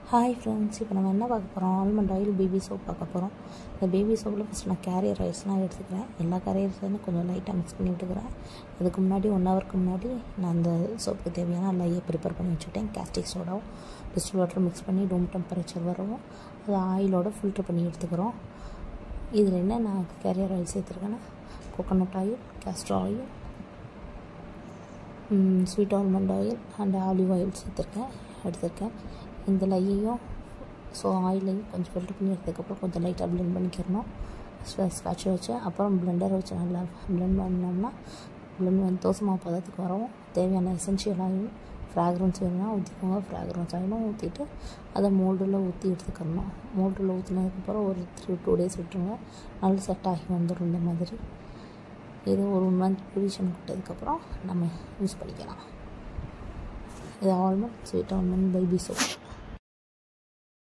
hi friends இப்போ நம்ம என்ன பார்க்க போகிறோம் ஆல்மண்ட் ஆயில் பேபி சோப் பார்க்க போகிறோம் இந்த பேபி சோப்பில் ஃபஸ்ட் நான் கேரியர் ரைஸ்லாம் எடுத்துக்கிறேன் எல்லா கேரியர் ரைஸும் கொஞ்சம் லைட்டாக மிக்ஸ் பண்ணி விட்டுக்கிறேன் அதுக்கு முன்னாடி ஒன் ஹவருக்கு முன்னாடி நான் அந்த சோப்புக்கு தேவையான எல்லாயே ப்ரிப்பேர் பண்ணி வச்சுக்கிட்டேன் கேஸ்டிக் சோடாவும் டிஸ்டில் வாட்டர் மிக்ஸ் பண்ணி ரூம் டெம்பரேச்சர் வரவும் அது ஆயிலோட ஃபில்ட்ரு பண்ணி எடுத்துக்கிறோம் இதில் என்ன நான் கேரியர் ஆயில் சேர்த்துருக்கேன்னா coconut oil castor oil sweet almond oil and olive oil சேர்த்துருக்கேன் எடுத்திருக்கேன் இந்த லையையும் ஸோ ஆயிலையும் கொஞ்சம் ஃபில்டர் பண்ணி எடுத்ததுக்கப்புறம் கொஞ்சம் லைட்டாக ப்ளெண்ட் பண்ணிக்கிறணும் ஸ்காட்ச் வச்சு அப்புறம் பிளெண்டர் வச்சு நல்லா ப்ளெண்ட் பண்ணோம்னா ப்ளெண்ட் வந்து தோசை மாவு பதத்துக்கு வரவும் தேவையான எசென்ஷியல் ஆயில் ஃப்ராக்ரன்ஸ் வேணும்னா ஊற்றிக்கோங்க ஃப்ராக்ரன்ஸ் ஆயிலும் ஊற்றிட்டு அதை மோல்டில் ஊற்றி எடுத்துக்கணும் மோல்டில் ஊற்றினதுக்கப்புறம் ஒரு த்ரீ டூ டேஸ் விட்டுருங்க நல்லா செட் ஆகி வந்துடும் இந்த மாதிரி இது ஒரு மந்த் பொசிஷன் கொடுத்ததுக்கப்புறம் நம்ம யூஸ் பண்ணிக்கலாம் இது almond sweet almond baby soap